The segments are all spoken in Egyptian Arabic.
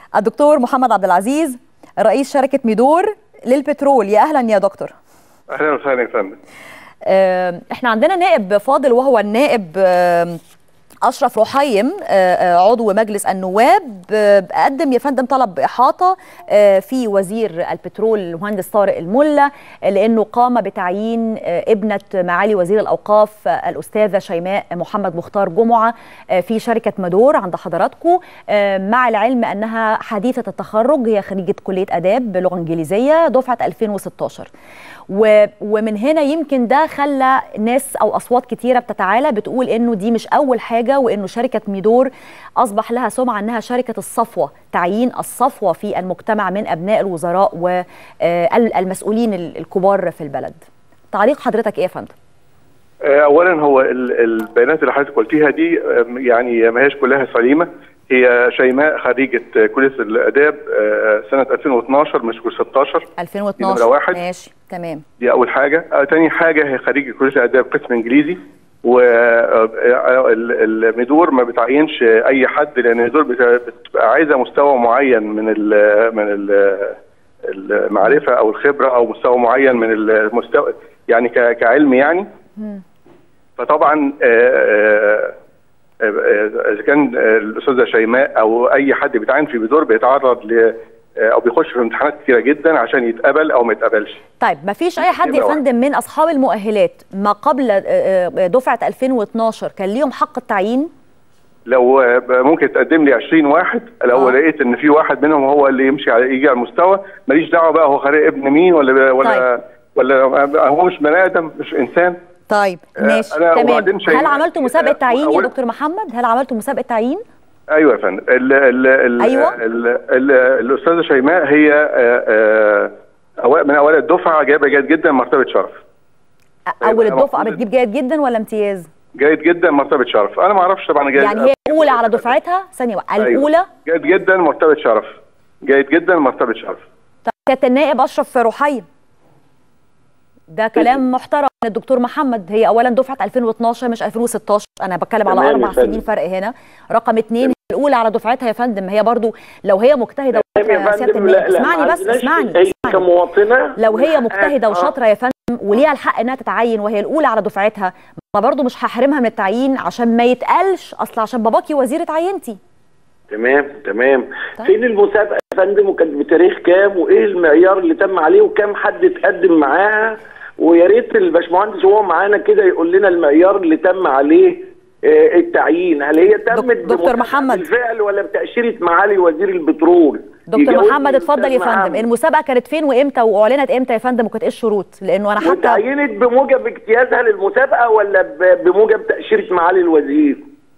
الدكتور محمد عبد العزيز رئيس شركه ميدور للبترول يا اهلا يا دكتور اهلا وسهلا يا فندم آه، احنا عندنا نائب فاضل وهو النائب آه، اشرف رحيم آه، آه، عضو مجلس النواب آه، قدم يا فندم طلب باحاطه آه، في وزير البترول المهندس طارق الملا آه، لانه قام بتعيين آه، ابنه معالي وزير الاوقاف آه، الاستاذه شيماء محمد مختار جمعه آه، في شركه مدور عند حضراتكم آه، مع العلم انها حديثه التخرج هي خريجه كليه اداب بلغه انجليزيه دفعه 2016 و- ومن هنا يمكن ده خلى ناس او اصوات كتيره بتتعالى بتقول انه دي مش اول حاجه وانه شركه ميدور اصبح لها سمعه انها شركه الصفوه تعيين الصفوه في المجتمع من ابناء الوزراء والمسؤولين الكبار في البلد تعليق حضرتك ايه يا فندم آه، اولا هو ال- البيانات اللي حضرتك قلتيها دي آم، يعني ما هيش كلها سليمه هي شيماء خريجه آه، كليه الاداب آه، سنه 2012 مش 16 2012 نمرة واحد. ماشي تمام دي اول حاجه آه، تاني حاجه هي خريجه كليه الاداب قسم انجليزي والمدور ما بتعينش اي حد لان المدور بت- بتبقى عايزه مستوى معين من ال من ال المعرفه او الخبره او مستوى معين من المستوى يعني ك- كعلم يعني فطبعا آه، آه، آه، اذا كان آه، الاستاذه شيماء او اي حد بيتعين في بدور بيتعرض ل آه، او بيخش في امتحانات كتيره جدا عشان يتقبل او ما يتقبلش طيب ما فيش اي حد يا نمرة واحد. فندم من اصحاب المؤهلات ما قبل آه، آه، دفعه 2012 كان ليهم حق التعيين لو آه، ممكن تقدم لي 20 واحد لو آه. لقيت ان في واحد منهم هو اللي يمشي على يجي على المستوى ماليش دعوه بقى هو خريج ابن مين ولا ولا طيب. ولا هو مش بني ادم مش انسان طيب آه، ماشي أنا تمام وبعدين شيء- هل عملتوا مسابقه آه، تعيين يا أول- دكتور محمد هل عملتوا مسابقه تعيين ايوه يا فندم ال ال ال أيوة. ال ال الاستاذه شيماء هي آه، آه، أوائل- من اوائل الدفعه جايبه جيد جدا مرتبه شرف اول أنا الدفعه المفروض- بتجيب جيد جدا ولا امتياز جيد جدا مرتبه شرف انا ما اعرفش طبعا جيد يعني هي الاولى على دفعتها ثانيه واحدة. أيوة. الاولى جيد جدا مرتبه شرف جيد جدا مرتبه شرف طب كانت النائب اشرف رحيم ده كلام محترم من الدكتور محمد هي اولا دفعه 2012 مش 2016 انا بتكلم على تمام يا اربع فندم. سنين فرق هنا رقم اثنين الاولى على دفعتها يا فندم هي برضو لو هي مجتهده تمام يا وشاطرة يا سياده فندم لا النائب لا اسمعني ما بس عندناش اسمعني هي اسمعني كمواطنه لو هي مجتهده آه. وشاطره يا فندم وليها الحق انها تتعين وهي الاولى على دفعتها ما برضو مش هحرمها من التعيين عشان ما يتقالش اصل عشان باباكي وزير اتعينتي تمام تمام طيب. فين المسابقه يا فندم وكانت بتاريخ كام وايه المعيار اللي تم عليه وكام حد اتقدم معاها ويا ريت الباشمهندس وهو معانا كده يقول لنا المعيار اللي تم عليه آه، التعيين هل هي تمت دك- دكتور بمسابقة محمد. بالفعل ولا بتاشيره معالي وزير البترول دكتور يجاوبني محمد اتفضل يا الأستاذ فندم محمد. المسابقه كانت فين وامتى واعلنت امتى يا فندم وكانت ايه الشروط لانه انا حتى وتعينت بموجب اجتيازها للمسابقه ولا ب- بموجب تاشيره معالي الوزير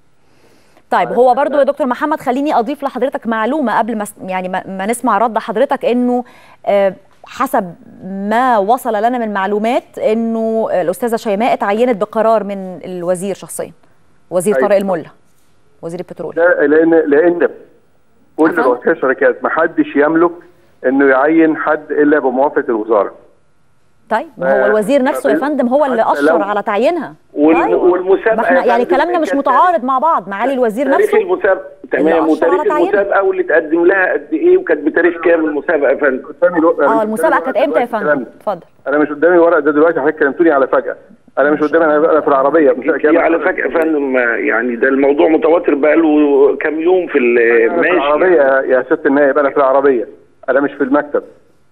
طيب هو برضو يا دكتور محمد خليني اضيف لحضرتك معلومه قبل ما س- يعني ما, ما نسمع رد حضرتك انه آه، حسب ما وصل لنا من معلومات انه الاستاذه شيماء اتعينت بقرار من الوزير شخصيا وزير أيوة. طارق الملا وزير البترول ده لان لان كل أفهم. رؤساء الشركات ما حدش يملك انه يعين حد الا بموافقه الوزاره طيب ما هو الوزير نفسه يا قبل- فندم هو اللي حتى اشر لو- على تعيينها وال- طيب. والمسابقة ما احنا يا يعني فندم كلامنا مش كانت- متعارض مع بعض معالي الوزير تاريخ نفسه المسابقه اللي تمام أشر على وتاريخ تعيينها. المسابقه واللي تقدم لها قد ايه وكانت بتاريخ كام المسابقه يا فندم قدامي الو- أنا اه مش المسابقه قدامي كانت امتى يا الورق فندم دلوقتي اتفضل انا مش قدامي الورق ده دلوقتي حضرتك كلمتوني على فجاه انا مش قدامي انا انا في العربيه مش دي على فكره يا فندم يعني ده الموضوع متواتر بقى له كام يوم في ال- انا في ماشي العربيه يا- يا سياده النائب انا في العربيه انا مش في المكتب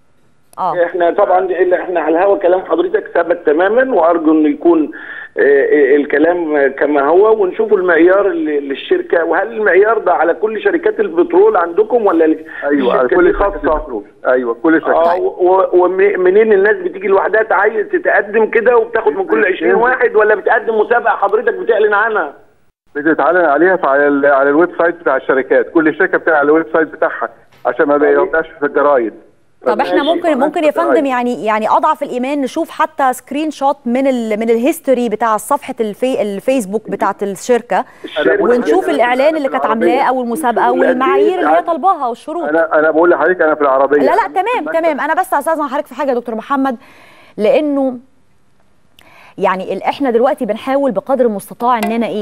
اه احنا طبعا اللي احنا على الهوا كلام حضرتك ثبت تماما وارجو انه يكون آه، آه، الكلام كما هو ونشوف المعيار اللي- للشركه وهل المعيار ده على كل شركات البترول عندكم ولا ايوه على الشركة كل دي خاصه خاصه ايوه كل اه شركه ومنين الناس بتيجي لوحدها تعين تتقدم كده وبتاخد من كل 20 واحد ولا بتقدم مسابقه حضرتك بتعلن عنها؟ بتتعلن عليها في على ال- على الويب سايت بتاع الشركات كل شركه بتاعها على الويب سايت بتاعها عشان ما يبقاش في الجرايد طب احنا ماشي. ممكن ممكن يا فندم يعني يعني اضعف الايمان نشوف حتى سكرين شوت من ال من الهيستوري بتاع صفحه الفي الفيسبوك بتاعت الشركه الشركة ونشوف دي- الاعلان اللي كانت عاملاه او المسابقه ونشوف والمعايير اللي هي القد إيه طالباها والشروط انا انا بقول لحضرتك انا في العربيه لا لا تمام تمام انا بس استاذن حضرتك في حاجه يا دكتور محمد لانه يعني ال- احنا دلوقتي بنحاول بقدر المستطاع اننا ايه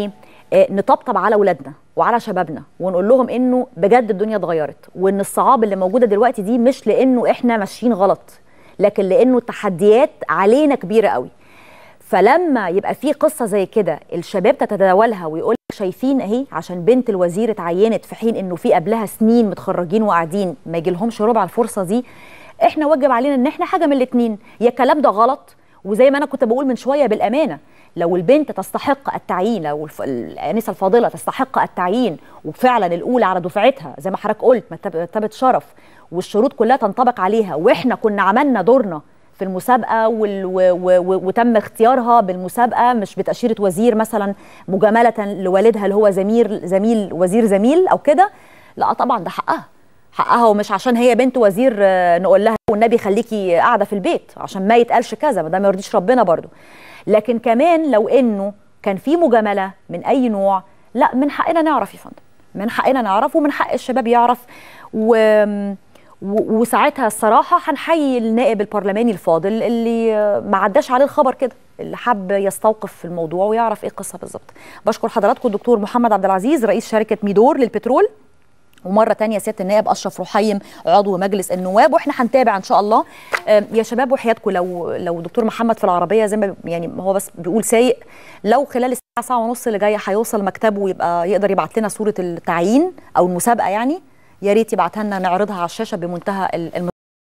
آه، نطبطب على اولادنا وعلى شبابنا ونقول لهم انه بجد الدنيا اتغيرت وان الصعاب اللي موجوده دلوقتي دي مش لانه احنا ماشيين غلط لكن لانه التحديات علينا كبيره قوي فلما يبقى في قصه زي كده الشباب تتداولها ويقول شايفين اهي عشان بنت الوزير اتعينت في حين انه في قبلها سنين متخرجين وقاعدين ما يجيلهمش ربع الفرصه دي احنا واجب علينا ان احنا حاجه من الاثنين يا الكلام ده غلط وزي ما انا كنت بقول من شويه بالامانه لو البنت تستحق التعيين لو الف- الانسه الفاضله تستحق التعيين وفعلا الاولى على دفعتها زي ما حضرتك قلت مرتبه شرف والشروط كلها تنطبق عليها واحنا كنا عملنا دورنا في المسابقه وال... و... و... و... وتم اختيارها بالمسابقه مش بتاشيره وزير مثلا مجامله لوالدها اللي هو زميل زميل وزير زميل او كده لا طبعا ده حقها حقها ومش عشان هي بنت وزير آه، نقول لها والنبي خليكي قاعده في البيت عشان ما يتقالش كذا ما ده ما يرضيش ربنا برضو لكن كمان لو انه كان في مجامله من اي نوع لا من حقنا نعرف يا فندم من حقنا نعرف ومن حق الشباب يعرف و... و- وساعتها الصراحه هنحيي النائب البرلماني الفاضل اللي آه، ما عداش عليه الخبر كده اللي حب يستوقف في الموضوع ويعرف ايه القصه بالظبط بشكر حضراتكم الدكتور محمد عبد العزيز رئيس شركه ميدور للبترول ومره تانية سياده النائب اشرف رحيم عضو مجلس النواب واحنا هنتابع ان شاء الله آم، يا شباب وحياتكم لو لو دكتور محمد في العربيه زي ما يعني هو بس بيقول سايق لو خلال الساعه ساعه ونص اللي جايه هيوصل مكتبه ويبقى يقدر يبعت لنا صوره التعيين او المسابقه يعني يا ريت يبعتها لنا نعرضها على الشاشه بمنتهى ال- الم